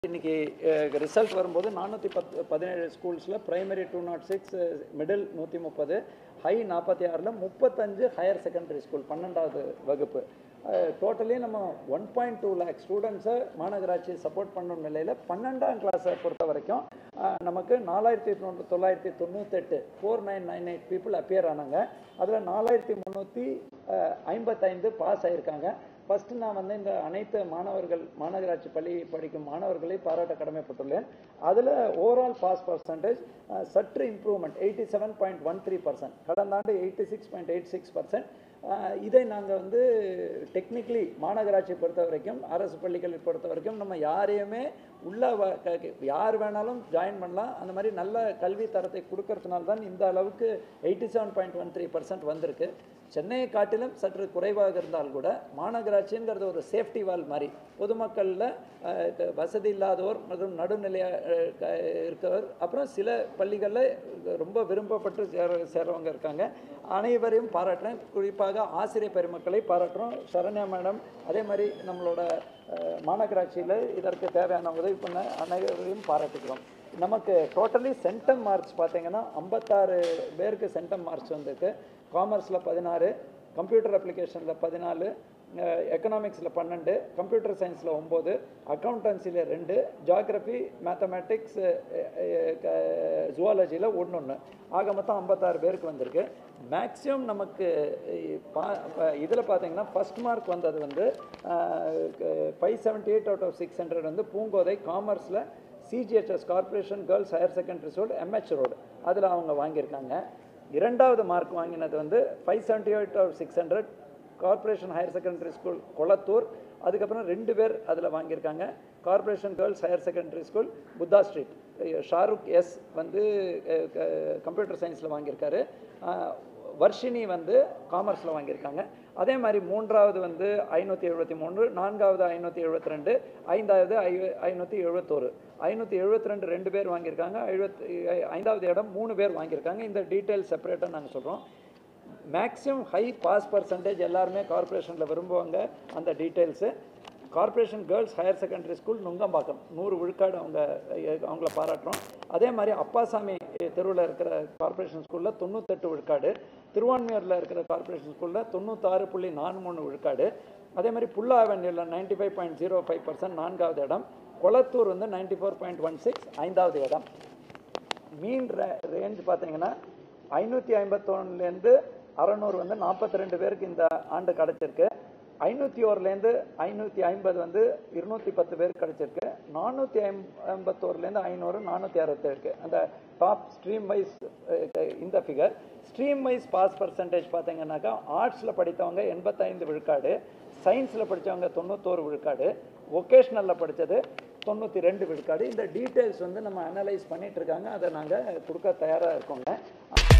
இன்னைக்கு ரிசல்ட் வரும்போது நானூற்றி பத்து பதினேழு ஸ்கூல்ஸில் primary two nought six middle நூற்றி முப்பது ஹை நாற்பத்தி ஆறில் முப்பத்தஞ்சு ஹையர் செகண்டரி ஸ்கூல் பன்னெண்டாவது வகுப்பு டோட்டலி நம்ம ஒன் பாயிண்ட் டூ லேக் ஸ்டூடெண்ட்ஸை மாநகராட்சி சப்போர்ட் பண்ணும் நிலையில் பன்னெண்டாம் கிளாஸை பொறுத்த வரைக்கும் அஹ், நமக்கு நாலாயிரத்தி தொண்ணூ தொள்ளாயிரத்தி தொண்ணூத்தெட்டு four nine nine eight people appear ஆனாங்க அதில் நாலாயிரத்தி முந்நூற்றி ஐம்பத்தைந்து பாஸ் ஆயிருக்காங்க ஃபர்ஸ்ட் நான் வந்து இந்த அனைத்து மாணவர்கள் மாநகராட்சி பள்ளி படிக்கும் மாணவர்களை பாராட்ட கடமைப்பட்டுள்ளேன் அதில் ஓவரால் பாஸ் பர்சன்டேஜ் சற்று improvement eighty seven point one three percent கடந்த ஆண்டு eighty six point eight six percent இதை நாங்கள் வந்து டெக்னிக்கலி மாநகராட்சி பொறுத்த வரைக்கும் அரசு பள்ளிகளை பொறுத்த வரைக்கும் நம்ம யாரையுமே உள்ள வ- க- க- யார் வேணாலும் ஜாயின் பண்ணலாம் அந்த மாதிரி நல்ல கல்வி தரத்தை கொடுக்கறதுனால தான் இந்த அளவுக்கு eighty seven point one three percent வந்திருக்கு சென்னையை காட்டிலும் சற்று குறைவாக இருந்தால் கூட மாநகராட்சிங்கிறது ஒரு சேஃப்டி வால் மாதிரி பொதுமக்களில் அஹ், க- வசதி இல்லாதோர் மற்றும் நடுநிலைய அஹ், க- இருக்கவர் அப்புறம் சில பள்ளிகளில் ரொம்ப விரும்பப்பட்டு சேர சேர்றவங்க இருக்காங்க அனைவரையும் பாராட்டுறேன் குறிப்பாக ஆசிரியர் பெருமக்களை பாராட்டுறோம் சரண்யா மேடம் அதே மாதிரி நம்மளோட அஹ், மாநகராட்சியில் இதற்கு தேவையான உதவி பண்ண அனைவரையும் பாராட்டுகிறோம் நமக்கு டோட்டலி சென்டம் மார்க்ஸ் பார்த்தீங்கன்னா ஐம்பத்தாறு பேருக்கு சென்டம் மார்க்ஸ் வந்திருக்கு காமர்ஸில் பதினாறு கம்ப்யூட்டர் அப்ளிகேஷனில் பதினாலு எக்கனாமிக்ஸில் பன்னெண்டு கம்ப்யூட்டர் சயின்ஸில் ஒம்பது அக்கௌண்டன்சியில் ரெண்டு ஜாகிரபி மேத்தமேட்டிக்ஸ் ஜுவாலஜியில் ஒன்று ஒன்று ஆக மொத்தம் ஐம்பத்தாறு பேருக்கு வந்திருக்கு மேக்ஸிமம் நமக்கு இதில் பார்த்தீங்கன்னா ஃபர்ஸ்ட் மார்க் வந்தது வந்து five seventy eight out of six hundred வந்து பூங்கோதை காமர்ஸில் CGHS corporation girls higher secondary school MH road அதில் அவங்க வாங்கியிருக்காங்க இரண்டாவது மார்க் வாங்கினது வந்து five seventy eight of six hundred corporation higher secondary school Kolathur அதுக்கப்புறம் ரெண்டு பேர் அதில் வாங்கியிருக்காங்க corporation girls higher secondary school Buddha street Shahrukh S வந்து கம்ப்யூட்டர் சயின்ஸில் வாங்கியிருக்காரு அஹ், வர்ஷினி வந்து காமர்ஸில் வாங்கியிருக்காங்க அதே மாதிரி மூன்றாவது வந்து ஐநூற்றி எழுபத்தி மூன்று நான்காவது ஐநூற்றி எழுபத்தி ரெண்டு ஐந்தாவது ஐ ஐநூற்றி எழுபத்தோரு ஐநூற்றி எழுபத்தி ரெண்டு ரெண்டு பேர் வாங்கியிருக்காங்க எழுபத்தி ஐந்தாவது இடம் மூணு பேர் வாங்கியிருக்காங்க இந்த டீட்டெயில் செப்பரேட்டாக நாங்கள் சொல்கிறோம் மேக்ஸிமம் ஹை பாஸ் பர்சன்டேஜ் எல்லாருமே கார்ப்பரேஷனில் விரும்புவாங்க அந்த details corporation girls higher secondary school Nungambakkam நூறு விழுக்காடு அவங்க அஹ், அவங்கள பாராட்டுறோம் அதே மாதிரி அப்பாசாமி தெருவில் இருக்கிற கார்ப்பரேஷன் ஸ்கூலில் தொண்ணூத்தெட்டு விழுக்காடு திருவான்மையூரில் இருக்கிற கார்ப்பரேஷன் ஸ்கூலில் தொண்ணூத்தாறு புள்ளி நாலு மூணு விழுக்காடு அதே மாதிரி புல்லா அவென்யூவில் ninety five point zero five percent நான்காவது இடம் கொளத்தூர் வந்து ninety four point one six ஐந்தாவது இடம் மீன் ரேஞ்ச் பார்த்தீங்கன்னா ஐநூற்றி ஐம்பத்தொன்னுலேருந்து அறநூறு வந்து நாற்பத்தி ரெண்டு பேருக்கு இந்த ஆண்டு கிடச்சிருக்கு ஐநூற்றி ஓர்லேருந்து ஐநூற்றி ஐம்பது வந்து இருநூற்றி பத்து பேருக்கு கிடச்சிருக்கு நானூற்றி ஐம் ஐம்பத்தோருலேருந்து ஐநூறு நானூற்றி அறுபத்தேழுக்கு அந்த டாப் ஸ்ட்ரீம் வைஸ் இந்த figure stream wise pass percentage பார்த்தீங்கன்னாக்கா ஆர்ட்ஸில் படித்தவங்க எண்பத்தைந்து விழுக்காடு சயின்ஸில் படித்தவங்க தொண்ணூத்தோரு விழுக்காடு ஒகேஷ்னலில் படித்தது தொண்ணூற்றி ரெண்டு விழுக்காடு இந்த டீட்டெயில்ஸ் வந்து நம்ம அனலைஸ் பண்ணிட்டு இருக்காங்க அதை நாங்கள் கொடுக்க தயாராக இருக்கோங்க